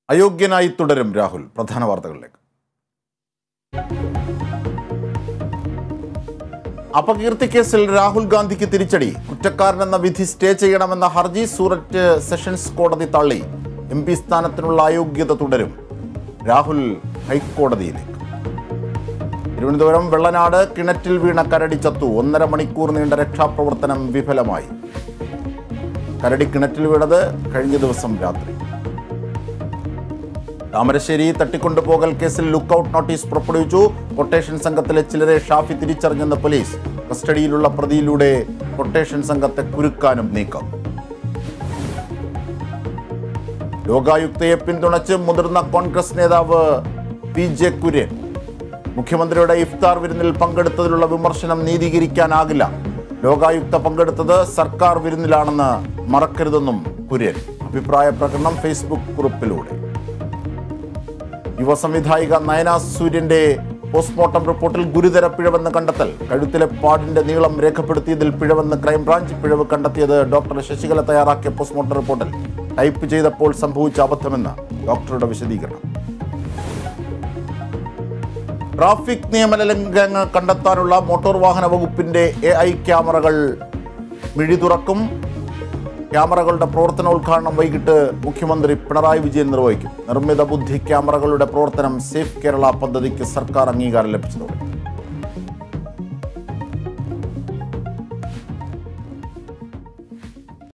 അയോഗ്യനായി തുടരും രാഹുൽ പ്രധാന വാർത്തകളിലേക്ക് അപകീർത്തി കേസിൽ രാഹുൽ ഗാന്ധിക്ക് തിരിച്ചടി കുറ്റക്കാരനെന്ന വിധി സ്റ്റേ ചെയ്യണമെന്ന ഹർജി സൂററ്റ് സെഷൻസ് കോടതി തള്ളി എം പി സ്ഥാനത്തിനുള്ള അയോഗ്യത തുടരും രാഹുൽ ഹൈക്കോടതിയിലേക്ക് തിരുവനന്തപുരം വെള്ളനാട് കിണറ്റിൽ വീണ കരടി ചത്തു ഒന്നര മണിക്കൂർ നീണ്ട രക്ഷാപ്രവർത്തനം വിഫലമായി കരടി കിണറ്റിൽ വീണത് കഴിഞ്ഞ ദിവസം രാത്രി താമരശ്ശേരി തട്ടിക്കൊണ്ടുപോകൽ കേസിൽ ലുക്കൌട്ട് നോട്ടീസ് പുറപ്പെടുവിച്ചു കൊട്ടേഷൻ സംഘത്തിലെ ചിലരെ ഷാഫി തിരിച്ചറിഞ്ഞെന്ന് പോലീസ് കസ്റ്റഡിയിലുള്ള പ്രതിയിലൂടെ കൊട്ടേഷൻ സംഘത്തെ കുരുക്കാനും നീക്കം ലോകായുക്തയെ പിന്തുണച്ച് മുതിർന്ന കോൺഗ്രസ് നേതാവ് പി ജെ കുര്യൻ മുഖ്യമന്ത്രിയുടെ ഇഫ്താർ വിരുന്നിൽ പങ്കെടുത്തതിലുള്ള വിമർശനം നീതീകരിക്കാനാകില്ല ലോകായുക്ത പങ്കെടുത്തത് സർക്കാർ വിരുന്നിലാണെന്ന് മറക്കരുതെന്നും കുര്യൻ അഭിപ്രായ പ്രകടനം ഫേസ്ബുക്ക് കുറിപ്പിലൂടെ യുവസംവിധായിക നയന സൂര്യന്റെ പോസ്റ്റ്മോർട്ടം റിപ്പോർട്ടിൽ ഗുരുതര പിഴവെന്ന് കണ്ടെത്തൽ കഴുത്തിലെ പാടിന്റെ നീളം രേഖപ്പെടുത്തിയതിൽ പിഴവെന്ന് ക്രൈംബ്രാഞ്ച് പിഴവ് കണ്ടെത്തിയത് ഡോക്ടർ ശശികല തയ്യാറാക്കിയ പോസ്റ്റ്മോർട്ടം റിപ്പോർട്ടിൽ ടൈപ്പ് ചെയ്തപ്പോൾ സംഭവിച്ച അബദ്ധമെന്ന് ഡോക്ടറുടെ വിശദീകരണം ട്രാഫിക് നിയമലംഘനങ്ങൾ കണ്ടെത്താനുള്ള മോട്ടോർ വാഹന വകുപ്പിന്റെ എ ഐ ക്യാമറകൾ മിഴി തുറക്കും ക്യാമറകളുടെ പ്രവർത്തനോദ്ഘാടനം വൈകിട്ട് മുഖ്യമന്ത്രി പിണറായി വിജയൻ നിർവഹിക്കും നിർമ്മിത ബുദ്ധി ക്യാമറകളുടെ പ്രവർത്തനം സേഫ് കേരള പദ്ധതിക്ക് സർക്കാർ അംഗീകാരം ലഭിച്ചതോടെ